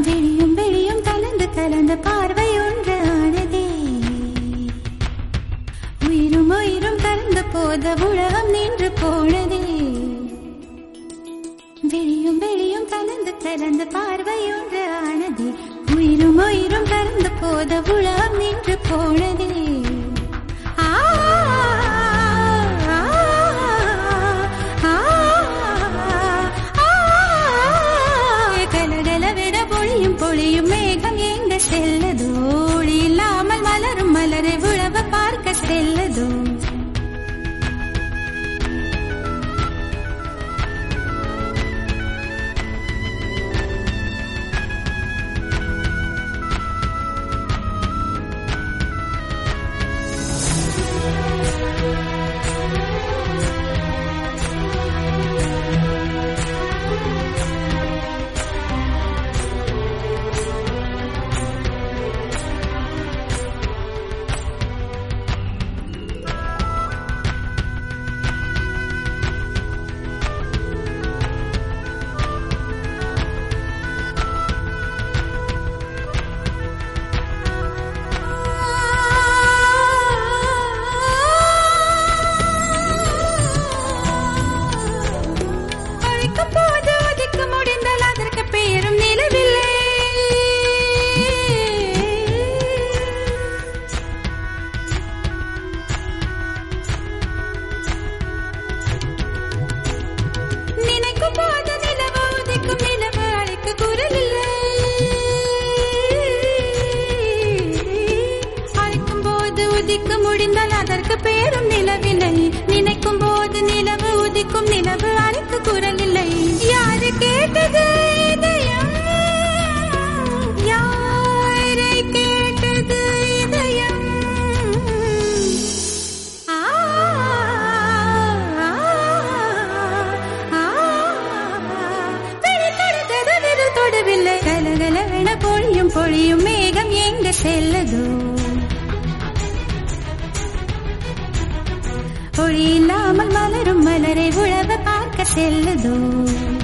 விழியும் விழியும் கலந்து கலந்த பார்வை ஒன்று ஆனதே உயிரும் உயிரும் கலந்து போத உலகம் நின்று போனதே விழியும் விழியும் கலந்து கலந்த பார்வை ஒன்று ஆனதே உயிரும் உயிரும் கலந்து போத உலகம் நின்று போனதே ஆ, ஆ, ஆ, ஆ, கலகலவென பொழியும் பொழியும் மேகம் எங்க செல்லதோ ஒளி இல்லாமல் மலரும் மலரை உழவ பார்க்க செல்லதோ அழைக்கும் போது ஒதுக்க முடிந்தால் அதற்கு பெயரும் நிலவில்லை நினைக்கும் போது நிலவு உதிக்கும் நிலவு அழைக்க குரல் இல்லை அழைக்கும் போது உதிக்க முடிந்தால் அதற்கு பேரும் நிலவில்லை நினைக்கும் போது நிலவு உதிக்கும் நிலவு அழைக்க குரல் இல்லை யாரு கேட்டது இதயம் யாரை கேட்டது இதயம் ஆ, ஆ, ஆ, விழி தொடுத்தது விரல் தொடவில்லை கலகலவென பொழியும் பொழியும் மேகம் எங்க செல்லதோ ஒளி இல்லாமல் மலரும் மலரை உழவ பார்க்க செல்லதோ